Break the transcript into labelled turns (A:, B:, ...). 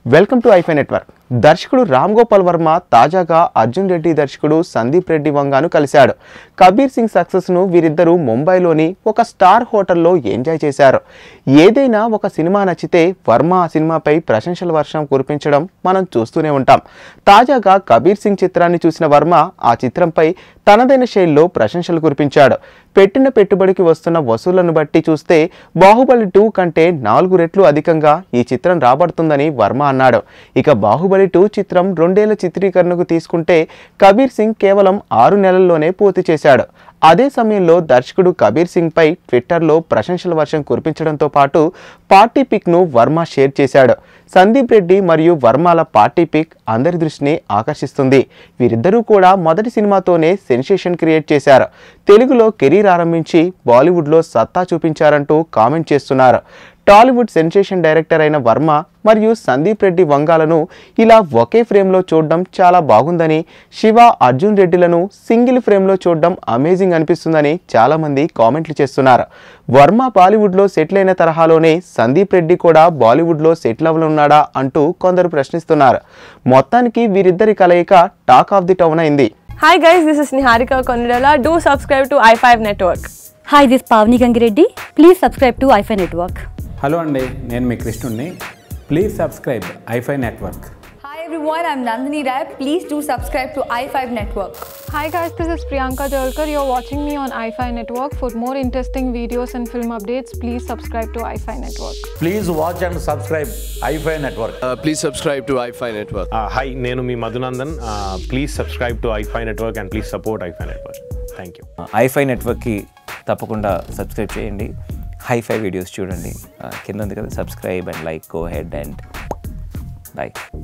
A: Welcome to iFi network దర్శకుడు రామ్ గోపాల్ వర్మ తాజాగా అర్జున్ రెడ్డి దర్శకుడు సందీప్ రెడ్డి వంగాను కలిశాడు కబీర్ సింగ్ సక్సెస్ను వీరిద్దరూ ముంబైలోని ఒక స్టార్ హోటల్లో ఎంజాయ్ చేశారు ఏదైనా ఒక సినిమా నచ్చితే వర్మ ఆ సినిమాపై ప్రశంసల వర్షం కురిపించడం మనం చూస్తూనే ఉంటాం తాజాగా కబీర్ సింగ్ చిత్రాన్ని చూసిన వర్మ ఆ చిత్రంపై తనదైన శైలిలో ప్రశంసలు కురిపించాడు పెట్టిన పెట్టుబడికి వస్తున్న వసూళ్లను బట్టి చూస్తే బాహుబలి టూ కంటే నాలుగు రెట్లు అధికంగా ఈ చిత్రం రాబడుతుందని వర్మ అన్నాడు ఇక బాహుబలి టూ చిత్రం రెండేళ్ల చిత్రీకరణకు తీసుకుంటే కబీర్ సింగ్ కేవలం ఆరు నెలల్లోనే పూర్తి చేశాడు అదే సమయంలో దర్శకుడు కబీర్ సింగ్ పై ట్విట్టర్లో ప్రశంసల వర్షం కురిపించడంతో పాటు పార్టీ పిక్ను వర్మ షేర్ చేశాడు సందీప్ రెడ్డి మరియు వర్మల పార్టీ పిక్ అందరి దృష్టిని ఆకర్షిస్తుంది వీరిద్దరూ కూడా మొదటి సినిమాతోనే సెన్సేషన్ క్రియేట్ చేశారు తెలుగులో కెరీర్ ఆరంభించి బాలీవుడ్లో సత్తా చూపించారంటూ కామెంట్ చేస్తున్నారు టాలీవుడ్ సెన్సేషన్ డైరెక్టర్ అయిన వర్మ మరియు సందీప్ రెడ్డి వంగాలను ఇలా ఒకే ఫ్రేమ్లో చూడడం చాలా బాగుందని శివ అర్జున్ రెడ్డిలను సింగిల్ ఫ్రేమ్లో చూడడం అమేజింగ్ అనిపిస్తుందని చాలామంది కామెంట్లు చేస్తున్నారు వర్మ బాలీవుడ్లో సెటిల్ అయిన తరహాలోనే సందీప్ రెడ్డి కూడా బాలీవుడ్లో సెటిల్ అవ్వనున్నాడా అంటూ కొందరు ప్రశ్నిస్తున్నారు మొత్తానికి వీరిద్దరి కలయిక టాక్ ఆఫ్ ది టౌన్ అయింది
B: Hi guys, this is Niharika Konirala. Do subscribe to i5 Network.
C: Hi this Pavani Gangireddy please subscribe to iFi network
D: hello అండి నేను మీ కృష్ణుణ్ణి please subscribe iFi network
E: Hi everyone, I'm Nandini Rai. Please do subscribe to i5 Network.
F: Hi guys, this is Priyanka Jalkar. You're watching me on iFi Network. For more interesting videos and film updates, please subscribe to iFi Network.
G: Please watch and subscribe iFi Network.
H: Uh, please subscribe to iFi Network.
I: హాయ్ నేను మీ Madhunandan please subscribe to iFi network and please support iFi network thank you
J: ఐఫై నెట్వర్క్కి తప్పకుండా సబ్స్క్రైబ్ చేయండి hi-fi videos చూడండి ఆ, కింద ఉంది కదా subscribe and like go ahead and by